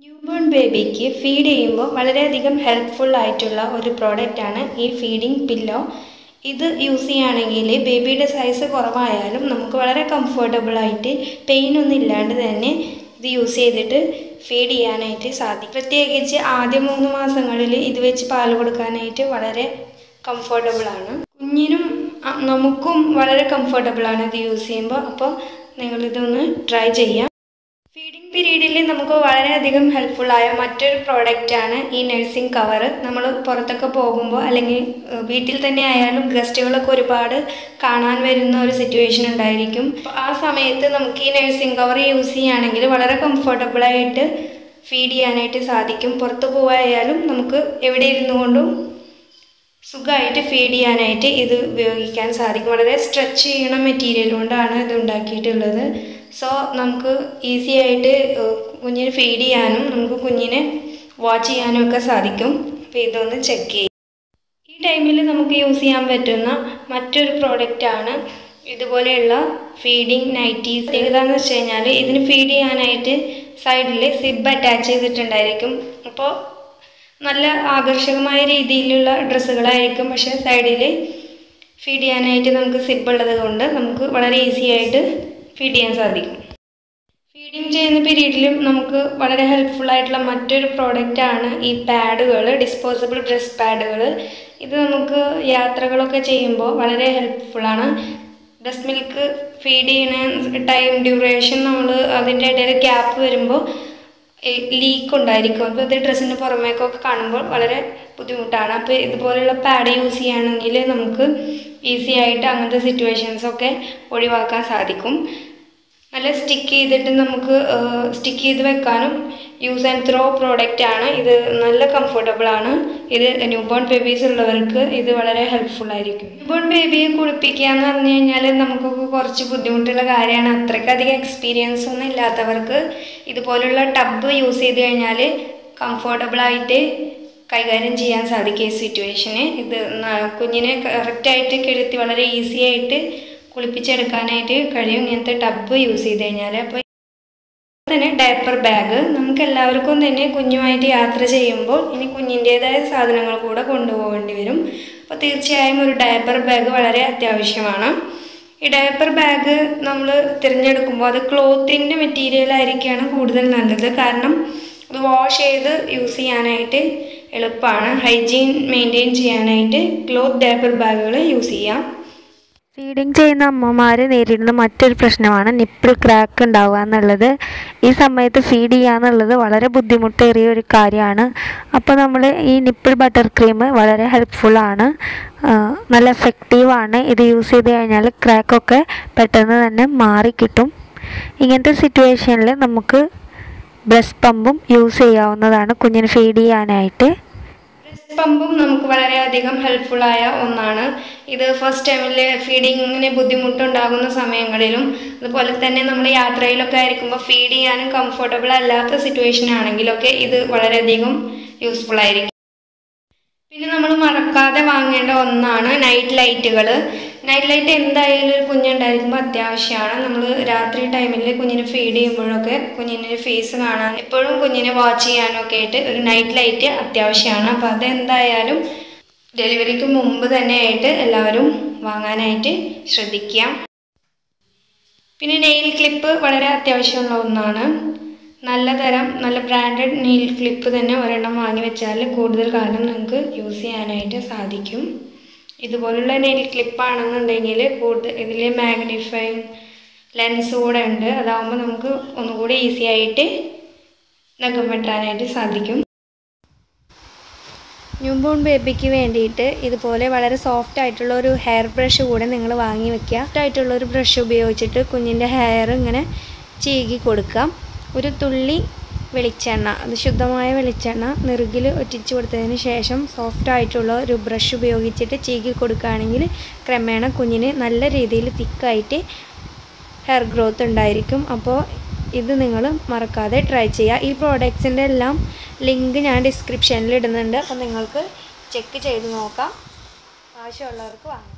newborn ബേബിക്ക് feed ചെയ്യുമ്പോൾ വളരെയധികം ഹെൽപ്ഫുൾ ആയിട്ടുള്ള ഒരു പ്രോഡക്റ്റാണ് ഈ ഫീഡിംഗ് പില്ലോ ഇത് യൂസ് ചെയ്യുകയാണെങ്കിൽ ബേബിയുടെ സൈസ് കുറവായാലും നമുക്ക് വളരെ കംഫർട്ടബിൾ ആയിട്ട് പെയിൻ ഒന്നും ഇല്ലാണ്ട് തന്നെ ഇത് യൂസ് ചെയ്തിട്ട് ഫീഡ് ചെയ്യാനായിട്ട് സാധിക്കും പ്രത്യേകിച്ച് ആദ്യ മൂന്ന് മാസങ്ങളിൽ ഇത് വെച്ച് പാൽ കൊടുക്കാനായിട്ട് വളരെ കംഫർട്ടബിൾ ആണ് കുഞ്ഞിനും അ, നമുക്കും വളരെ കംഫർട്ടബിൾ ആണ് ഇത് യൂസ് ചെയ്യുമ്പോൾ അപ്പോൾ നിങ്ങളിതൊന്ന് ട്രൈ ചെയ്യാം ഫീഡിംഗ് പീരീഡിൽ നമുക്ക് വളരെയധികം ഹെൽപ്ഫുൾ ആയ മറ്റൊരു പ്രോഡക്റ്റാണ് ഈ നഴ്സിംഗ് കവർ നമ്മൾ പുറത്തൊക്കെ പോകുമ്പോൾ അല്ലെങ്കിൽ ഏഹ്, വീട്ടിൽ തന്നെ ആയാലും ഗസ്റ്റുകളൊക്കെ ഒരുപാട് കാണാൻ വരുന്ന ഒരു സിറ്റുവേഷൻ ഉണ്ടായിരിക്കും അപ്പോൾ ആ സമയത്ത് നമുക്ക് ഈ നഴ്സിംഗ് കവർ യൂസ് ചെയ്യുകയാണെങ്കിൽ വളരെ comfortable ആയിട്ട് ഫീഡ് ചെയ്യാനായിട്ട് സാധിക്കും പുറത്ത് പോവായാലും നമുക്ക് എവിടെ ഇരുന്നു കൊണ്ടും സുഖമായിട്ട് ഫീഡ് ചെയ്യാനായിട്ട് ഇത് ഉപയോഗിക്കാൻ സാധിക്കും വളരെ സ്ട്രെച്ച് ചെയ്യണ മെറ്റീരിയൽ കൊണ്ടാണ് ഇത് ഉണ്ടാക്കിയിട്ടുള്ളത് സോ നമുക്ക് ഈസി ആയിട്ട് ഏഹ്, കുഞ്ഞിന് ഫീഡ് ചെയ്യാനും നമുക്ക് കുഞ്ഞിനെ വാച്ച് ചെയ്യാനും ഒക്കെ സാധിക്കും അപ്പോൾ ഇതൊന്ന് ചെക്ക് ചെയ്യും ഈ ടൈമിൽ നമുക്ക് യൂസ് ചെയ്യാൻ പറ്റുന്ന മറ്റൊരു പ്രോഡക്റ്റാണ് ഇതുപോലെയുള്ള ഫീഡിങ് നൈറ്റീസ് ഏതാണെന്ന് വെച്ച് കഴിഞ്ഞാൽ ഇതിന് ഫീഡ് ചെയ്യാനായിട്ട് സൈഡിൽ സിബ് അറ്റാച്ച് ചെയ്തിട്ടുണ്ടായിരിക്കും അപ്പോൾ നല്ല ആകർഷകമായ രീതിയിലുള്ള ഡ്രസ്സുകളായിരിക്കും പക്ഷേ സൈഡിൽ ഫീഡ് ചെയ്യാനായിട്ട് നമുക്ക് സിബ് ഉള്ളത് കൊണ്ട് നമുക്ക് വളരെ ഈസി ആയിട്ട് ഫീഡ് ചെയ്യാൻ സാധിക്കും ഫീഡിങ് ചെയ്യുന്ന പീരീഡിലും നമുക്ക് വളരെ ഹെൽപ്ഫുൾ ആയിട്ടുള്ള മറ്റൊരു പ്രോഡക്റ്റാണ് ഈ പാഡുകൾ ഡിസ്പോസിബിൾ ബ്രസ്റ്റ് പാഡുകൾ ഇത് നമുക്ക് യാത്രകളൊക്കെ ചെയ്യുമ്പോൾ വളരെ ഹെൽപ്ഫുള്ളാണ് ബ്രസ്റ്റ് മിൽക്ക് ഫീഡ് ചെയ്യുന്ന ടൈം ഡ്യൂറേഷൻ നമ്മൾ അതിൻ്റെ ഇടയിൽ ഗ്യാപ്പ് വരുമ്പോൾ ലീക്ക് ഉണ്ടായിരിക്കും അപ്പോൾ ഇത് ഡ്രസ്സിന് പുറമേക്കൊക്കെ കാണുമ്പോൾ വളരെ ബുദ്ധിമുട്ടാണ് അപ്പോൾ ഇതുപോലെയുള്ള പാഡ് യൂസ് ചെയ്യുകയാണെങ്കിൽ നമുക്ക് ഈസി ആയിട്ട് അങ്ങനത്തെ സിറ്റുവേഷൻസൊക്കെ ഒഴിവാക്കാൻ സാധിക്കും നല്ല സ്റ്റിക്ക് ചെയ്തിട്ട് നമുക്ക് സ്റ്റിക്ക് ചെയ്ത് വെക്കാനും യൂസ് ആൻഡ് ത്രോ പ്രോഡക്റ്റ് ആണ് ഇത് നല്ല കംഫർട്ടബിൾ ആണ് ഇത് ന്യൂബോൺ ബേബീസ് ഉള്ളവർക്ക് ഇത് വളരെ ഹെൽപ്ഫുൾ ആയിരിക്കും ന്യൂബോൺ ബേബിയെ കുളിപ്പിക്കുക എന്ന് പറഞ്ഞു കഴിഞ്ഞാൽ നമുക്കൊക്കെ കുറച്ച് ബുദ്ധിമുട്ടുള്ള കാര്യമാണ് അത്രയ്ക്കധികം എക്സ്പീരിയൻസ് ഒന്നും ഇല്ലാത്തവർക്ക് ഇതുപോലുള്ള ടബ് യൂസ് ചെയ്ത് കഴിഞ്ഞാൽ കംഫർട്ടബിൾ ആയിട്ട് കൈകാര്യം ചെയ്യാൻ സാധിക്കും ഈ സിറ്റുവേഷന് ഇത് ന- കുഞ്ഞിനെ കറക്റ്റായിട്ട് കിടത്തി വളരെ ഈസി ആയിട്ട് കുളിപ്പിച്ചെടുക്കാനായിട്ട് കഴിയും ഇങ്ങനത്തെ ടബ് യൂസ് ചെയ്ത് കഴിഞ്ഞാൽ അപ്പോൾ തന്നെ ഡയപ്പർ ബാഗ് നമുക്ക് എല്ലാവർക്കും തന്നെ കുഞ്ഞുമായിട്ട് യാത്ര ചെയ്യുമ്പോൾ ഇനി കുഞ്ഞിൻ്റേതായ സാധനങ്ങൾ കൂടെ കൊണ്ടുപോകേണ്ടി വരും അപ്പോൾ തീർച്ചയായും ഒരു ഡയപ്പർ ബാഗ് വളരെ അത്യാവശ്യമാണ് ഈ ഡയപ്പർ ബാഗ് നമ്മൾ തിരഞ്ഞെടുക്കുമ്പോൾ അത് ക്ലോത്തിൻ്റെ മെറ്റീരിയൽ ആയിരിക്കുകയാണ് കൂടുതൽ നല്ലത് കാരണം അത് വാഷ് ചെയ്ത് യൂസ് ചെയ്യാനായിട്ട് എളുപ്പമാണ് ഹൈജീൻ മെയിൻറ്റെയിൻ ചെയ്യാനായിട്ട് ക്ലോത്ത് ഡയപ്പർ ബാഗുകൾ യൂസ് ചെയ്യാം ഫീഡിങ് ചെയ്യുന്ന അമ്മമാർ നേരിടുന്ന മറ്റൊരു പ്രശ്നമാണ് നിപ്പിൾ ക്രാക്ക് ഉണ്ടാവുക എന്നുള്ളത് ഈ സമയത്ത് ഫീഡ് ചെയ്യുക എന്നുള്ളത് വളരെ ബുദ്ധിമുട്ടേറിയ ഒരു കാര്യമാണ് അപ്പോൾ നമ്മൾ ഈ നിപ്പിൾ ബട്ടർ ക്രീം വളരെ ഹെൽപ്ഫുള്ളാണ് നല്ല എഫക്റ്റീവാണ് ഇത് യൂസ് ചെയ്ത് കഴിഞ്ഞാൽ ക്രാക്കൊക്കെ പെട്ടെന്ന് തന്നെ മാറിക്കിട്ടും ഇങ്ങനത്തെ സിറ്റുവേഷനിൽ നമുക്ക് ബ്രസ്റ്റ് പമ്പും യൂസ് ചെയ്യാവുന്നതാണ് കുഞ്ഞിന് ഫീഡ് ചെയ്യാനായിട്ട് ബ്രസ്റ്റ് പമ്പും നമുക്ക് വളരെയധികം ഹെൽപ്ഫുള്ളായ ഒന്നാണ് ഇത് ഫസ്റ്റ് ടൈമിൽ ഫീഡിങ്ങിന് ബുദ്ധിമുട്ടുണ്ടാകുന്ന സമയങ്ങളിലും അതുപോലെ തന്നെ നമ്മൾ യാത്രയിലൊക്കെ ആയിരിക്കുമ്പോൾ ഫീഡ് ചെയ്യാനും കംഫർട്ടബിൾ അല്ലാത്ത സിറ്റുവേഷൻ ആണെങ്കിലൊക്കെ ഇത് വളരെയധികം യൂസ്ഫുൾ ആയിരിക്കും പിന്നെ നമ്മൾ മറക്കാതെ വാങ്ങേണ്ട ഒന്നാണ് നൈറ്റ് ലൈറ്റുകൾ നൈറ്റ് ലൈറ്റ് എന്തായാലും ഒരു കുഞ്ഞുണ്ടായിരിക്കുമ്പോൾ അത്യാവശ്യമാണ് നമ്മൾ രാത്രി ടൈമിൽ കുഞ്ഞിന് ഫീഡ് ചെയ്യുമ്പോഴൊക്കെ കുഞ്ഞിൻ്റെ ഫേസ് കാണാൻ എപ്പോഴും കുഞ്ഞിനെ വാച്ച് ചെയ്യാനൊക്കെ ആയിട്ട് ഒരു നൈറ്റ് ലൈറ്റ് അത്യാവശ്യമാണ് അപ്പോൾ അതെന്തായാലും ഡെലിവറിക്ക് മുമ്പ് തന്നെ ആയിട്ട് എല്ലാവരും വാങ്ങാനായിട്ട് ശ്രദ്ധിക്കുക പിന്നെ നെയിൽ ക്ലിപ്പ് വളരെ അത്യാവശ്യമുള്ള ഒന്നാണ് നല്ല തരം നല്ല ബ്രാൻഡഡ് നെയിൽ ക്ലിപ്പ് തന്നെ ഒരെണ്ണം വാങ്ങി വെച്ചാൽ കൂടുതൽ കാലം നിങ്ങൾക്ക് യൂസ് ചെയ്യാനായിട്ട് സാധിക്കും ഇതുപോലുള്ള നെയിൽ ക്ലിപ്പാണെന്നുണ്ടെങ്കിൽ കൂടുതൽ ഇതിൽ മാഗ്നിഫൈങ് ലെൻസ് കൂടെ ഉണ്ട് അതാവുമ്പോൾ നമുക്ക് ഒന്നുകൂടി ഈസി ആയിട്ട് നഖം വെട്ടാനായിട്ട് സാധിക്കും ന്യൂബോൺ ബേബിക്ക് വേണ്ടിയിട്ട് ഇതുപോലെ വളരെ സോഫ്റ്റ് ആയിട്ടുള്ള ഒരു ഹെയർ ബ്രഷ് കൂടെ നിങ്ങൾ വാങ്ങി വെക്കുക സോഫ്റ്റ് ആയിട്ടുള്ള ഒരു ബ്രഷ് ഉപയോഗിച്ചിട്ട് കുഞ്ഞിൻ്റെ ഹെയർ ഇങ്ങനെ ചീകി കൊടുക്കാം ഒരു തുള്ളി വെളിച്ചെണ്ണ അത് ശുദ്ധമായ വെളിച്ചെണ്ണ നെറുകിൽ ഒറ്റിച്ച് കൊടുത്തതിന് ശേഷം സോഫ്റ്റ് ആയിട്ടുള്ള ഒരു ബ്രഷ് ഉപയോഗിച്ചിട്ട് ചീകി കൊടുക്കുകയാണെങ്കിൽ ക്രമേണ കുഞ്ഞിന് നല്ല രീതിയിൽ തിക്കായിട്ട് ഹെയർ ഗ്രോത്ത് ഉണ്ടായിരിക്കും അപ്പോൾ ഇത് നിങ്ങൾ മറക്കാതെ ട്രൈ ചെയ്യുക ഈ പ്രോഡക്ട്സിൻ്റെ എല്ലാം ലിങ്ക് ഞാൻ ഡിസ്ക്രിപ്ഷനിൽ ഇടുന്നുണ്ട് അപ്പോൾ നിങ്ങൾക്ക് ചെക്ക് ചെയ്ത് നോക്കാം ആവശ്യമുള്ളവർക്ക് വാങ്ങാം